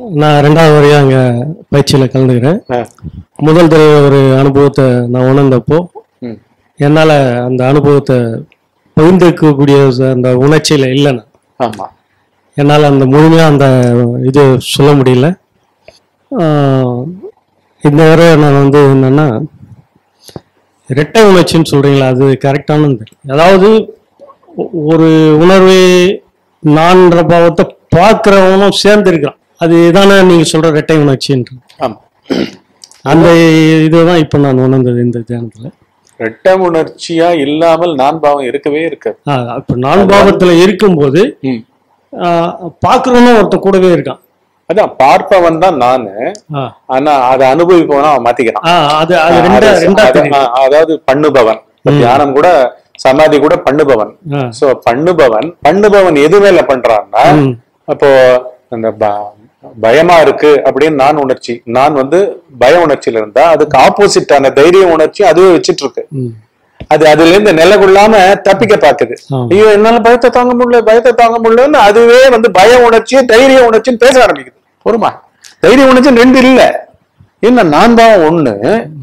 நான் ரெண்டாவது வரையும் அங்கே பயிற்சியில் கலந்துக்கிறேன் ஆ. முதல் தடவை ஒரு அனுபவத்தை நான் உணர்ந்தப்போ ம். என்னால் அந்த அனுபவத்தை பகிர்ந்துக்கக்கூடிய அந்த உணர்ச்சியில் இல்லை நான் ஆமா என்னால் அந்த முழுமையாக அந்த இது சொல்ல முடியல ஆஹ் இந்த வரை நான் வந்து என்னன்னா இரட்டை உணர்ச்சின்னு சொல்றீங்களா அது கரெக்டானது தெரியல. அதாவது ஒ- ஒரு உணர்வை நான்ற பாவத்தை பார்க்கிறவனும் சேர்ந்திருக்கான் அது தானே நீங்க சொல்ற இரட்டை உணர்ச்சின்ற ஆமா அந்த இதுதான் இப்போ நான் உணர்ந்தது இந்த தியானத்துல ரெட்ட உணர்ச்சியா இல்லாமல் நான் பாவம் இருக்கவே இருக்காது ஆஹ் இப்போ நான் பாவத்துல இருக்கும்போது ம். ஆஹ் பார்க்கிறவனும் ஒருத்தன் கூடவே இருக்கான் அதான் பார்ப்பவன் தான் நானு ஆஹ் ஆனா அதை அனுபவிப்பவனா அவன் மாத்திக்கிறான் ஆஹ் அது அது ரெண்டா அது- ரெண்டா அது- தெரியும் ஆ, அதாவது பண்ணுபவன் இப்ப தியானம் கூட சமாதி கூட பண்ணுபவன் ஆ. சோ பண்ணுபவன் பண்ணுபவன் எது மேல பண்றான்னா ம். அப்போ அந்த ப- பயமா இருக்கு அப்படின்னு நான் உணர்ச்சி நான் வந்து பய உணர்ச்சியில இருந்தா அதுக்கு ஆப்போசிட்டான தைரிய உணர்ச்சி அதுவே வச்சிட்டு இருக்கு ம். அது அதுல இருந்து நிலை கொள்ளாம தப்பிக்க பாக்குது ஆமா. ஐயோ என்னால பயத்தை தாங்க முடியல பயத்தை தாங்க முடியலன்னு அதுவே வந்து பய உணர்ச்சியும் தைரிய உணர்ச்சியும் பேச ஆரம்பிக்குது பொறுமா தைரிய உணர்ச்சி ரெண்டு இல்ல என்ன நான் தான் ஒண்ணு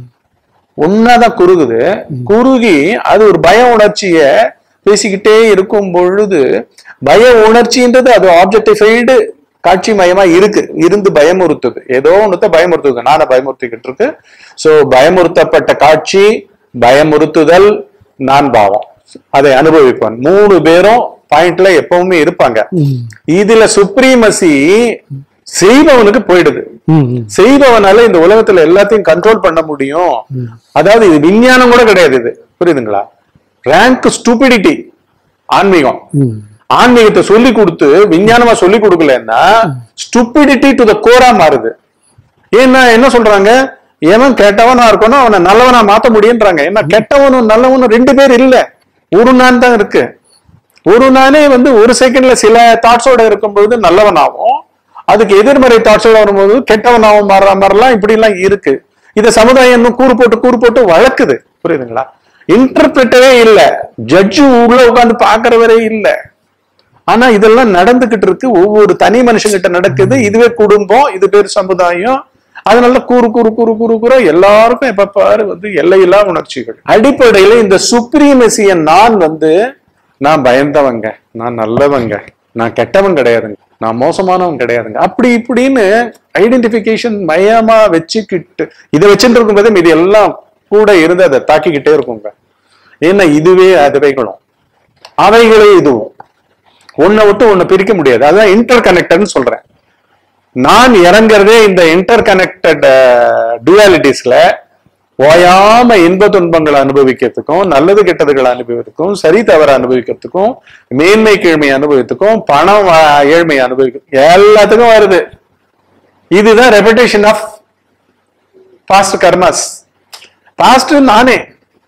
ஒன்னாதான் குறுகுது குறுகி அது ஒரு பய உணர்ச்சிய பேசிக்கிட்டே இருக்கும் பொழுது பய உணர்ச்சின்றது அது ஆப்ஜெக்டிஃபைடு காட்சி மயமா இருக்கு இருந்து பயமுறுத்துது ஏதோ ஒண்ணுத்த பயமுறுத்துது நானே பயமுறுத்திக்கிட்டு இருக்கு சோ பயமுறுத்தப்பட்ட காட்சி பயமுறுத்துதல் நான் பாவம் அதை அனுபவிப்பவன் மூணு பேரும் பாயிண்ட்ல எப்பவுமே இருப்பாங்க ம். இதுல சுப்ரீமசி செய்பவனுக்கு போயிடுது ம். ம். செய்பவனால இந்த உலகத்துல எல்லாத்தையும் கண்ட்ரோல் பண்ண முடியும் அதாவது இது விஞ்ஞானம் கூட கிடையாது இது புரியுதுங்களா ரேங்க் ஸ்டூபிடிட்டி ஆன்மீகம் ம். ஆன்மீகத்தை சொல்லி கொடுத்து விஞ்ஞானமா சொல்லி கொடுக்கலன்னா ஸ்டூபிடிட்டி டு த கோரா மாறுது ஏன்னா என்ன சொல்றாங்க எவன் கெட்டவனா இருக்கணும் அவனை நல்லவனா மாத்த முடியுன்றாங்க ஏன்னா கெட்டவனும் நல்லவனும் ரெண்டு பேர் இல்ல ஒரு நான் தான் இருக்கு ஒரு நானே வந்து ஒரு செகண்ட்ல சில தாட்ஸோட இருக்கும்பொழுது நல்லவனாகும் அதுக்கு எதிர்மறை தாட்ஸோட வரும்போது கெட்டவனாகவும் மாறுற மாதிரிலாம் இப்படி எல்லாம் இருக்கு இத சமுதாயம் இன்னும் கூறு போட்டு கூறு போட்டு வளர்க்குது புரியுதுங்களா இன்டர்பிரிட்டவே இல்ல ஜட்ஜு உள்ள உட்கார்ந்து பாக்குறவரே இல்ல ஆனா இதெல்லாம் நடந்துகிட்டு இருக்கு ஒவ்வொரு தனி மனுஷங்கிட்ட நடக்குது இதுவே குடும்பம் இது பேர் சமுதாயம் அதனால கூறு கூறு கூறு கூறு கூற எல்லாருக்கும் எப்ப பாரு வந்து எல்லையில்லா உணர்ச்சிகள் அடிப்படையில இந்த சுப்ரீமசிய நான் வந்து நான் பயந்தவங்க நான் நல்லவங்க நான் கெட்டவன் கிடையாதுங்க நான் மோசமானவன் கிடையாதுங்க அப்படி இப்படின்னு ஐடென்டிபிகேஷன் மயமா வச்சுக்கிட்டு இதை வச்சுட்டு இருக்கும்போது இது எல்லாம் கூட இருந்து அதை தாக்கிக்கிட்டே இருக்குங்க ஏன்னா இதுவே அதுவைகளும் அவைகளே இதுவும் ஒன்னை விட்டு ஒண்ணு பிரிக்க முடியாது அதான் இன்டர் கனெக்டட்னு சொல்றேன் நான் இறங்குறதே இந்த இன்டர் கனெக்டட் டுவாலிட்டிஸ்ல ஓயாம இன்ப துன்பங்களை அனுபவிக்கிறதுக்கும் நல்லது கெட்டதுகளை அனுபவிக்கிறதுக்கும் சரி தவறு அனுபவிக்கிறதுக்கும் மேன்மை கீழ்மை அனுபவிக்கிறதுக்கும் பணம் வா- ஏழ்மை அனுபவிக்கும் எல்லாத்துக்கும் வருது இதுதான் repetition of past karmas past நானே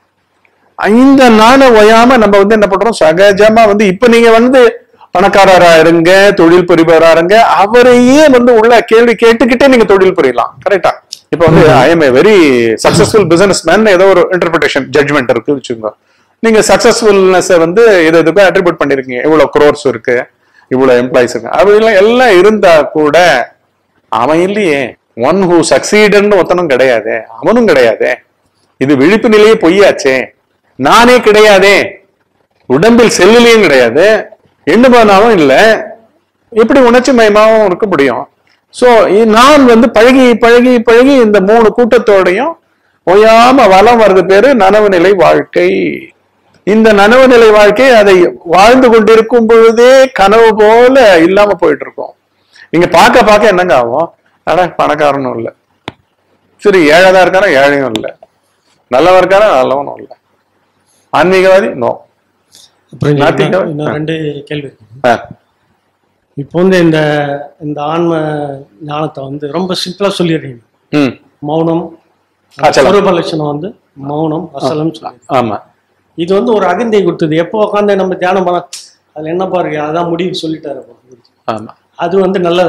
இந்த நானை ஒயாம நம்ம வந்து என்ன பண்றோம் சகஜமா வந்து இப்ப நீங்க வந்து பணக்காரரா இருங்க தொழில் புரிபவரா இருங்க அவரையே வந்து உள்ள கேள்வி கேட்டுக்கிட்டே நீங்க தொழில் புரியலாம் கரெக்டா இப்ப வந்து I am a very successful businessman ஏதோ ஒரு இன்டர்பிரிட்டேஷன் ஜட்மெண்ட் இருக்கு வச்சுக்கோங்க நீங்க சக்சஸ்ஃபுல்னஸ் வந்து இது இதுக்கும் அட்ரிபியூட் பண்ணிருக்கீங்க இவ்வளவு குரோர்ஸ் இருக்கு இவ்வளவு எம்ப்ளாயிஸ் இருக்கு அப்படிலாம் எல்லாம் இருந்தா கூட அவன் இல்லையே ஒன் ஹூ சக்சீடன்னு ஒருத்தனும் கிடையாதே அவனும் கிடையாதே இது விழிப்பு நிலையே பொய்யாச்சே நானே கிடையாதே உடம்பில் செல்லுலையும் கிடையாது எண்ணுபானாவும் இல்ல எப்படி உணர்ச்சி மயமாவும் இருக்க முடியும் சோ நான் வந்து பழகி பழகி பழகி இந்த மூணு கூட்டத்தோடையும் ஓயாம வலம் வர்றது பேரு நனவு நிலை வாழ்க்கை இந்த நனவு நிலை வாழ்க்கை அதை வாழ்ந்து கொண்டிருக்கும் பொழுதே கனவு போல இல்லாம போயிட்டு இருக்கோம் நீங்க பார்க்க பார்க்க என்னங்க ஆகும் அட பணக்காரனும் இல்ல சரி ஏழைதான் இருக்கானா ஏழையும் இல்ல நல்லவன் இருக்கானா நல்லவனும் இல்ல ஆன்மீகவாதி நோ அப்புறம் இன்னும் நாத்திகம்? இன்னும் ரெண்டு கேள்வி இருக்கு. ஆ, இப்போ வந்து இந்த இந்த ஆன்ம ஞானத்தை வந்து ரொம்ப சிம்பிளா சொல்லிடுறீங்க ம் மௌனம் அச்சலம். சுரூப லட்சணம் வந்து மௌனம் அசலம் சொல்லி ஆமா இது வந்து ஒரு அகந்தை கொடுத்தது எப்போ உட்காந்து நம்ம தியானம் பண்ண அதுல என்ன பாருங்க அதான் முடிவு சொல்லிட்டாரு அப்போ. ஆமா அது வந்து நல்லதா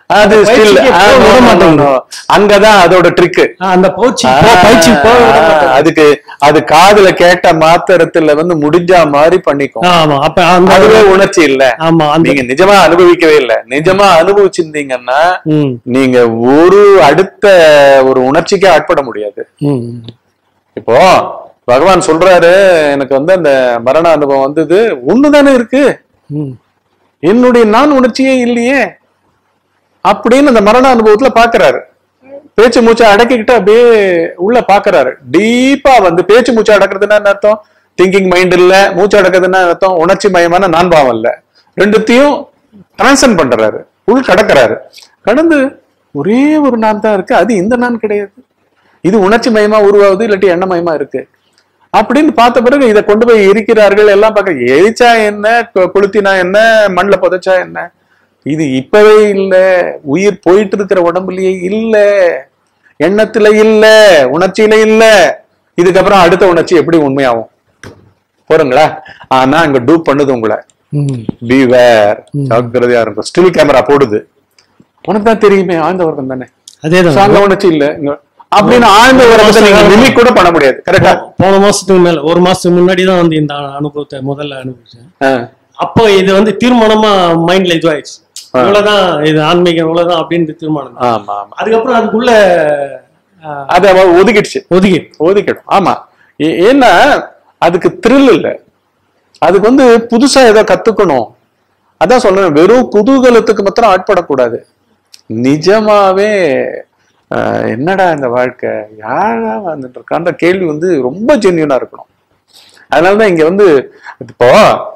அது ஸ்டில் பயிற்சிக்கு போக விட மாட்டேங்குது. அங்கதான் அதோட ட்ரிக்கு அந்த பயிற்சி போ- பயிற்சி போக விட மாட்டேங்குது. அதுக்கு அது காதுல கேட்ட மாத்திரத்துல வந்து முடிஞ்சா மாதிரி பண்ணிக்கும் ஆமா அப்ப அந்த அதுவே உணர்ச்சி இல்ல ஆமா அந்த நீங்க நிஜமா அனுபவிக்கவே இல்ல நிஜமா அனுபவிச்சிருந்தீங்கன்னா ம், நீங்க ஒரு அடுத்த ஒரு உணர்ச்சிக்கே ஆட்பட முடியாது ம், இப்போ பகவான் சொல்றாரு எனக்கு வந்து அந்த மரண அனுபவம் வந்தது ஒண்ணுதானே இருக்கு ம், என்னுடைய நான் உணர்ச்சியே இல்லையே அப்படின்னு அந்த மரண அனுபவத்துல பாக்குறாரு பேச்சு மூச்சை அடக்கிக்கிட்டு அப்படியே உள்ள பாக்குறாரு டீப்பா வந்து பேச்சு மூச்சை அடக்குறதுன்னா என்ன அர்த்தம் திங்கிங் மைண்ட் இல்ல மூச்சு அடக்குறதுன்னா என்ன அர்த்தம் உணர்ச்சி மயமான நான் பாவம் இல்ல ரெண்டுத்தையும் டிரான்சன் பண்றாரு உள் கடக்குறாரு கடந்து ஒரே ஒரு நான் தான் இருக்கு அது இந்த நான் கிடையாது இது உணர்ச்சி மயமா உருவாகுது இல்லாட்டி எண்ணமயமா இருக்கு அப்படின்னு பார்த்த பிறகு இதை கொண்டு போய் எரிக்கிறார்கள் எல்லாம் பார்க்க எரிச்சா என்ன கொ- கொளுத்தினா என்ன மண்ணில் புதைச்சா என்ன இது இப்பவே இல்ல உயிர் போயிட்டு இருக்கிற உடம்புலயே இல்ல எண்ணத்துல இல்ல உணர்ச்சியில இல்ல இதுக்கப்புறம் அடுத்த உணர்ச்சி எப்படி உண்மையாகும் போறீங்களா ஆனா அங்க டூப் பண்ணுது உங்களை ம். பீவேர் ஜாக்கிரதையா இருக்கும் ஸ்டில் கேமரா போடுது உனக்கு தான் தெரியுமே ஆழ்ந்த உறக்கம் தானே அதேதான் So, அங்க உணர்ச்சி இல்ல இங்க அப்படின்னு ஆழ்ந்த உறக்கத்தை நீங்க லிமிட் கூட பண்ண முடியாது கரெக்டா போன மாசத்துக்கு மேல ஒரு மாசத்துக்கு முன்னாடி தான் வந்து இந்த அனுபவத்தை முதல்ல அனுபவிச்சேன் அப்போ இது வந்து தீர்மானமா மைண்ட்ல இதுவாயிடுச்சு இவ்வளவுதான் இது ஆன்மீகம் இவ்வளவுதான் அப்படின்னு தீர்மானம் தான். ஆமா ஆமா அதுக்கப்புறம் அதுக்குள்ள ஆ, அது அவ ஒதுக்கிடுச்சு ஒதுக்கி ஒதுக்கிடும் ஆமா ஏ- ஏன்னா அதுக்கு த்ரில் இல்ல அதுக்கு வந்து புதுசா ஏதோ கத்துக்கணும் அதான் சொல்றேன் வெறும் குதூகலத்துக்கு மாத்திரம் ஆட்படக்கூடாது நிஜமாவே ஆஹ், என்னடா இந்த வாழ்க்கை யாரா வந்துட்டு இருக்கா அந்த கேள்வி வந்து ரொம்ப ஜென்யூனா இருக்கணும் அதனாலதான் இங்க வந்து இப்போ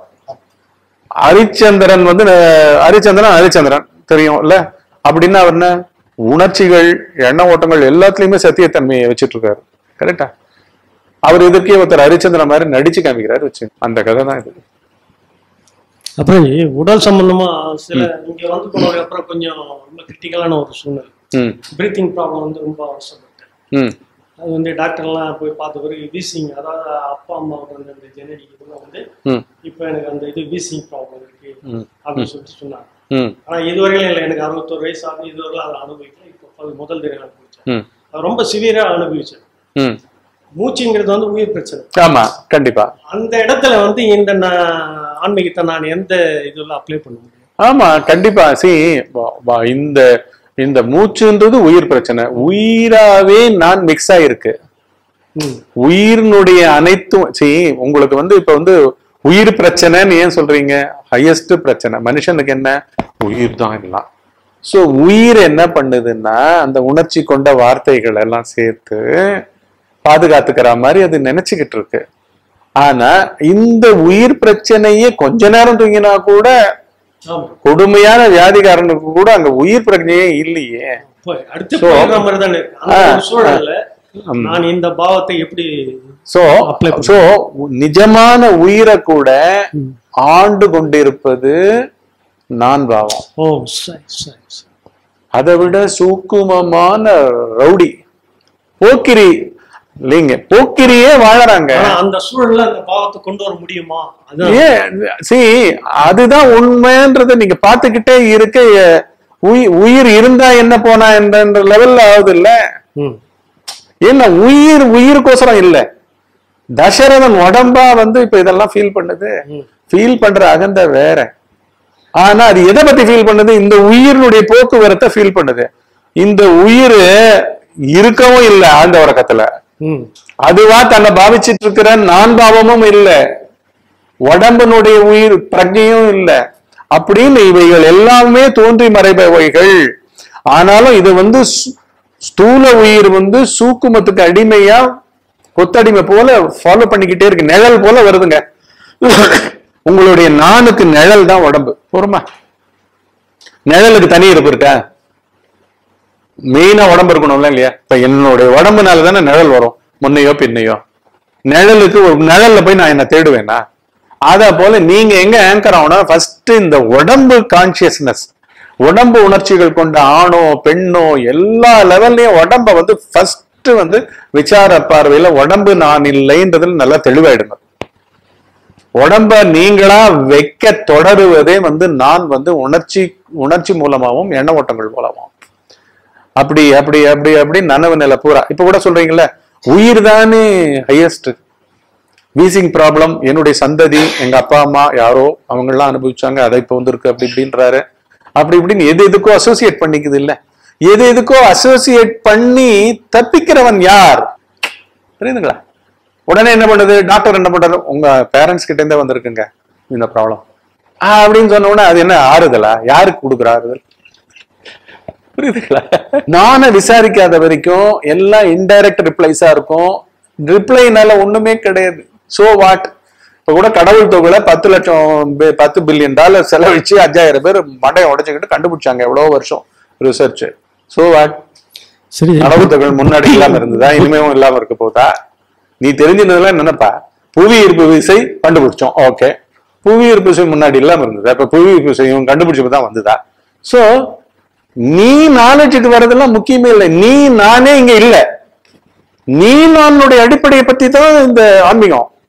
ஹரிச்சந்திரன் வந்து அஹ், ஹரிச்சந்திரன் ஹரிச்சந்திரன் தெரியும் இல்ல அப்படின்னா அவர் என்ன உணர்ச்சிகள் எண்ண ஓட்டங்கள் எல்லாத்துலயுமே சத்தியத்தன்மையை வச்சிட்டு இருக்காரு கரெக்டா அவர் இதற்கே ஒருத்தர் ஹரிச்சந்திரன் மாதிரி நடிச்சு காமிக்கிறாரு வச்சு அந்த கதை தான் இது அப்புறம் இ- உடல் சம்பந்தமா சில இங்க வந்து போனதுக்கு அப்புறம் கொஞ்சம் ரொம்ப கிரிட்டிக்கலான ஒரு சூழ்நிலை ம் பிரீத்திங் ப்ராப்ளம் வந்து ரொம்ப அவசரப்பட்டேன் ம் அது வந்து டாக்டர்லாம் போய் பார்த்த பிறகு வீசிங் அதாவது அப்பா அம்மாவுக்கு வந்து அந்த ஜெனடிக் இதெல்லாம் வந்து ம் இப்போ எனக்கு அந்த இது வீசிங் ப்ராப்ளம் இருக்கு ம். அப்படின்னு சொல்லிட்டு சொன்னாங்க ம் ஆனா இதுவரையிலும் இல்லை எனக்கு அறுபத்தொரு வயசு ஆகும் இதுவரையிலும் அதை அனுபவிக்கல இப்போ அது முதல் தடவை அனுபவிச்சேன் ம் அது ரொம்ப சிவியரா அனுபவிச்சேன் ம் மூச்சுங்கிறது வந்து உயிர் பிரச்சனை ஆமா கண்டிப்பா அந்த இடத்துல வந்து இந்த நான் ஆன்மீகத்தை நான் எந்த இதுல அப்ளை பண்ண முடியும் ஆமா கண்டிப்பா சி இந்த இந்த மூச்சுன்றது உயிர் பிரச்சனை உயிராவே நான் மிக்ஸ் ஆயிருக்கு ம். உயிரினுடைய அனைத்தும் சி உங்களுக்கு வந்து இப்ப வந்து உயிர் பிரச்சனைன்னு ஏன் சொல்றீங்க ஹையஸ்ட் பிரச்சனை மனுஷனுக்கு என்ன உயிர் தான் எல்லாம் சோ உயிர் என்ன பண்ணுதுன்னா அந்த உணர்ச்சி கொண்ட வார்த்தைகள் எல்லாம் சேர்த்து பாதுகாத்துக்கிற மாதிரி அது நினைச்சுக்கிட்டு இருக்கு ஆனா இந்த உயிர் பிரச்சனையே கொஞ்ச நேரம் தூங்கினா கூட ஆமா கொடுமையான வியாதிகாரனுக்கு கூட அங்க உயிர் பிரச்சனையே இல்லையே இப்போ அடுத்து So- போயிடுற மாதிரி தானே இருக்கு அந்த ஆ, ஒரு சூழல்ல நான் இந்த பாவத்தை எப்படி சோ Apply பண்ணு. சோ நிஜமான உயிரை கூட ஆண்டு கொண்டிருப்பது நான் பாவம் ஓ சரி சரி சரி அதை விட சூக்குமமான ரவுடி போக்கிரி இல்லைங்க போக்கிரியே வாழறாங்க ஆனா அந்த சூழல்ல அந்த பாவத்தை கொண்டு வர முடியுமா அதான் ஏன் சி அதுதான் உண்மைன்றதை நீங்க பாத்துக்கிட்டே இருக்க எ- உயி- உயிர் இருந்தா என்ன போனா என்ற லெவல்ல ஆகுது இல்ல ம். ஏன்னா உயிர் உயிருக்கோசரம் இல்ல தசரதன் உடம்பா வந்து இப்ப இதெல்லாம் ஃபீல் பண்ணுது ம். ஃபீல் பண்ற அகந்த வேற ஆனா அது எதை பத்தி ஃபீல் பண்ணுது இந்த உயிரினுடைய போக்குவரத்தை ஃபீல் பண்ணுது இந்த உயிர் இருக்கவும் இல்லை ஆழ்ந்த உறக்கத்துல ம். அதுவா தன்னை பாவிச்சிட்டு இருக்கிற நான் பாவமும் இல்ல உடம்பினுடைய உயிர் பிரஜையும் இல்ல அப்படின்னு இவைகள் எல்லாமே தோன்றி மறைபவைகள் ஆனாலும் இது வந்து சு- ஸ்தூல உயிர் வந்து சூக்குமத்துக்கு அடிமையா கொத்தடிமை போல ஃபாலோ பண்ணிக்கிட்டே இருக்கு நிழல் போல வருதுங்க உங்களுடைய நானுக்கு நிழல் தான் உடம்பு போருமா நிழலுக்கு தனி இருப்பு இருக்கா மெயினா உடம்பு இருக்கணும்ல இல்லையா இப்ப என்னுடைய உடம்புனால தானே நிழல் வரும் முன்னையோ பின்னையோ நிழலுக்கு ஒரு நிழல்ல போய் நான் என்ன தேடுவேனா அத போல நீங்க எங்க ஆங்கர் ஆகணும் ஃபர்ஸ்ட் இந்த உடம்பு கான்சியஸ்னஸ் உடம்பு உணர்ச்சிகள் கொண்ட ஆணோ பெண்ணோ எல்லா லெவல்லையும் உடம்ப வந்து ஃபர்ஸ்ட் வந்து விசார பார்வையில உடம்பு நான் இல்லைன்றதுல நல்லா தெளிவாயிடுங்க உடம்ப நீங்களா வைக்க தொடருவதே வந்து நான் வந்து உணர்ச்சி உணர்ச்சி மூலமாகவும் எண்ண ஓட்டங்கள் மூலமாகவும் அப்படி அப்படி அப்படி அப்படி நனவு நிலை பூரா இப்ப கூட சொல்றீங்கல்ல உயிர் தானே ஹையஸ்ட் வீசிங் ப்ராப்ளம் என்னுடைய சந்ததி எங்க அப்பா அம்மா யாரோ அவங்க எல்லாம் அனுபவிச்சாங்க அதை இப்ப வந்திருக்கு அப்படி இப்படின்றாரு அப்படி இப்படின்னு எது எதுக்கோ அசோசியேட் பண்ணிக்குது இல்ல எது எதுக்கோ அசோசியேட் பண்ணி தப்பிக்கிறவன் யார் புரியுதுங்களா உடனே என்ன பண்ணுது டாக்டர் என்ன பண்றாரு உங்க பேரண்ட்ஸ் கிட்ட இருந்தே வந்திருக்குங்க இந்த ப்ராப்ளம் அப்படின்னு சொன்ன உடனே அது என்ன ஆறுதலா யாருக்கு கொடுக்குற ஆறுதல் புரியுதுங்களா நானே விசாரிக்காத வரைக்கும் எல்லாம் இன்டைரக்ட் ரிப்ளைஸா இருக்கும் ரிப்ளைனால ஒண்ணுமே கிடையாது சோ வாட் இப்ப கூட கடவுள் தொகையில பத்து லட்சம் பே- பத்து பில்லியன் டாலர் செலவழிச்சு அஞ்சாயிரம் பேர் மண்டையை உடைச்சுக்கிட்டு கண்டுபிடிச்சாங்க எவ்வளவு வருஷம் ரிசர்ச் சோ வாட் சரி கடவுள் தொகை முன்னாடி இல்லாம இருந்ததா இனிமேவும் இல்லாம இருக்க போதா நீ தெரிஞ்சிருந்ததெல்லாம் நினைப்பா புவி ஈர்ப்பு விசை கண்டுபிடிச்சோம் ஓகே புவி ஈர்ப்பு விசை முன்னாடி இல்லாம இருந்ததா இப்ப புவி ஈர்ப்பு விசை இவன் கண்டுபிடிச்சப்ப தான் வந்ததா சோ நீ நாலேஜுக்கு வர்றதெல்லாம் முக்கியமே இல்லை நீ நானே இங்க இல்ல நீ நானுடைய அடிப்படையை பத்தி தான் இந்த ஆன்மீகம்